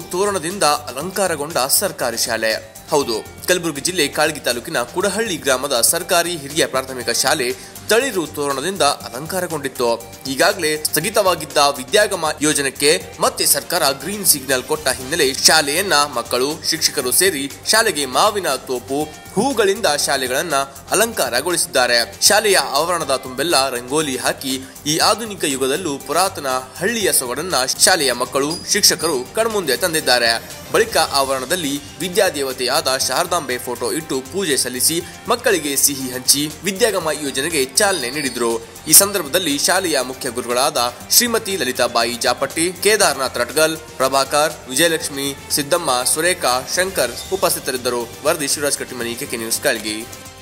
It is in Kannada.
ತೋರಣದಿಂದ ಅಲಂಕಾರಗೊಂಡ ಸರ್ಕಾರಿ ಶಾಲೆ ಹೌದು ಕಲಬುರಗಿ ಜಿಲ್ಲೆ ಕಾಳಗಿ ತಾಲೂಕಿನ ಕುಡಹಳ್ಳಿ ಗ್ರಾಮದ ಸರ್ಕಾರಿ ಹಿರಿಯ ಪ್ರಾಥಮಿಕ ಶಾಲೆ ತಳಿರು ತೋರಣದಿಂದ ಅಲಂಕಾರಗೊಂಡಿತ್ತು ಈಗಾಗಲೇ ಸ್ಥಗಿತವಾಗಿದ್ದ ವಿದ್ಯಾಗಮ ಯೋಜನೆಗೆ ಮತ್ತೆ ಸರ್ಕಾರ ಗ್ರೀನ್ ಸಿಗ್ನಲ್ ಕೊಟ್ಟ ಹಿನ್ನೆಲೆ ಶಾಲೆಯನ್ನ ಮಕ್ಕಳು ಶಿಕ್ಷಕರು ಸೇರಿ ಶಾಲೆಗೆ ಮಾವಿನ ತೋಪು ಹೂಗಳಿಂದ ಶಾಲೆಗಳನ್ನ ಅಲಂಕಾರಗೊಳಿಸಿದ್ದಾರೆ ಶಾಲೆಯ ಆವರಣದ ತುಂಬೆಲ್ಲ ರಂಗೋಲಿ ಹಾಕಿ ಈ ಆಧುನಿಕ ಯುಗದಲ್ಲೂ ಪುರಾತನ ಹಳ್ಳಿಯ ಸೊಗಡನ್ನ ಶಾಲೆಯ ಮಕ್ಕಳು ಶಿಕ್ಷಕರು ಕಣ್ಮುಂದೆ ತಂದಿದ್ದಾರೆ ಬಳಿಕ ಆವರಣದಲ್ಲಿ ವಿದ್ಯಾದೇವತೆಯಾದ ಶಾರದಾಂಬೆ ಫೋಟೋ ಇಟ್ಟು ಪೂಜೆ ಸಲ್ಲಿಸಿ ಮಕ್ಕಳಿಗೆ ಸಿಹಿ ಹಂಚಿ ವಿದ್ಯಾಗಮ ಯೋಜನೆಗೆ ಚಾಲನೆ ನೀಡಿದ್ರು ಈ ಸಂದರ್ಭದಲ್ಲಿ ಶಾಲೆಯ ಮುಖ್ಯ ಗುರುಗಳಾದ ಶ್ರೀಮತಿ ಲಲಿತಾಬಾಯಿ ಜಾಪಟ್ಟಿ ಕೇದಾರ್ನಾಥ್ ರಟ್ಗಲ್ ಪ್ರಭಾಕರ್ ವಿಜಯಲಕ್ಷ್ಮಿ ಸಿದ್ದಮ್ಮ ಸುರೇಖಾ ಶಂಕರ್ ಉಪಸ್ಥಿತರಿದ್ದರು ವರದಿ ಶಿವರಾಜ್ ಕಟ್ಟಿಮನಿ ಕೆಕೆ ನ್ಯೂಸ್ ಕಾಳ್ಗಿ